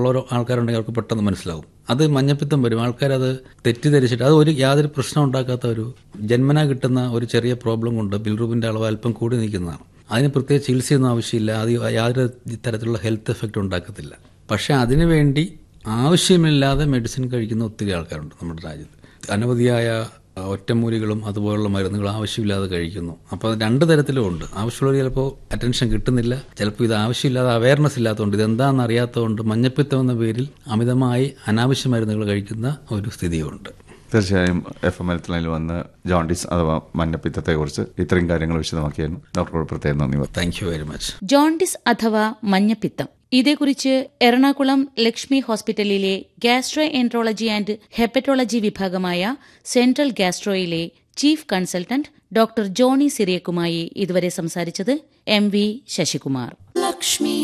ഉള്ള ആൾക്കാരുണ്ടെങ്കിൽ അവർക്ക് പെട്ടെന്ന് മനസ്സിലാവും അത് മഞ്ഞപ്പിത്തം വരും ആൾക്കാരത് തെറ്റിദ്ധരിച്ചിട്ട് അത് ഒരു യാതൊരു പ്രശ്നം ഉണ്ടാക്കാത്ത ഒരു ജന്മന കിട്ടുന്ന ഒരു ചെറിയ പ്രോബ്ലം കൊണ്ട് ബിൽറൂബിൻ്റെ അളവ് അല്പം കൂടി നിൽക്കുന്നതാണ് അതിന് പ്രത്യേക ചികിത്സയൊന്നും ആവശ്യമില്ല അത് യാതൊരു തരത്തിലുള്ള ഹെൽത്ത് എഫക്റ്റ് ഉണ്ടാക്കത്തില്ല പക്ഷേ അതിനുവേണ്ടി ആവശ്യമില്ലാതെ മെഡിസിൻ കഴിക്കുന്ന ഒത്തിരി ആൾക്കാരുണ്ട് നമ്മുടെ രാജ്യത്ത് അനവധിയായ ഒറ്റമൂലികളും അതുപോലുള്ള മരുന്നുകൾ ആവശ്യമില്ലാതെ കഴിക്കുന്നു അപ്പോൾ അത് രണ്ട് തരത്തിലും ഉണ്ട് ആവശ്യമുള്ളവർ ചിലപ്പോൾ അറ്റൻഷൻ കിട്ടുന്നില്ല ചിലപ്പോൾ ഇത് ആവശ്യമില്ലാതെ അവയർനെസ് ഇല്ലാത്തതുകൊണ്ട് ഇതെന്താണെന്ന് അറിയാത്തതുകൊണ്ട് മഞ്ഞപ്പിത്തം എന്ന പേരിൽ അമിതമായി അനാവശ്യ മരുന്നുകൾ കഴിക്കുന്ന ഒരു സ്ഥിതിയുണ്ട് തീർച്ചയായും എഫ് എം ഹെൽത്ത് ലൈനിൽ വന്ന് ജോണ്ടിസ് അഥവാ മഞ്ഞപ്പിത്തത്തെക്കുറിച്ച് ഇത്രയും കാര്യങ്ങൾ വിശദമാക്കിയായിരുന്നു ഡോക്ടറോട് പ്രത്യേകം നന്ദി പറഞ്ഞു thank you very much jaundice അഥവാ മഞ്ഞപ്പിത്തം ഇതേക്കുറിച്ച് എറണാകുളം ലക്ഷ്മി ഹോസ്പിറ്റലിലെ ഗാസ്ട്രോ എൻട്രോളജി ആൻഡ് ഹെപ്പറ്റോളജി വിഭാഗമായ സെൻട്രൽ ഗാസ്ട്രോയിലെ ചീഫ് കൺസൾട്ടന്റ് ഡോക്ടർ ജോണി സിറിയക്കുമായി ഇതുവരെ സംസാരിച്ചത് എം വി ശശികുമാർ ലക്ഷ്മി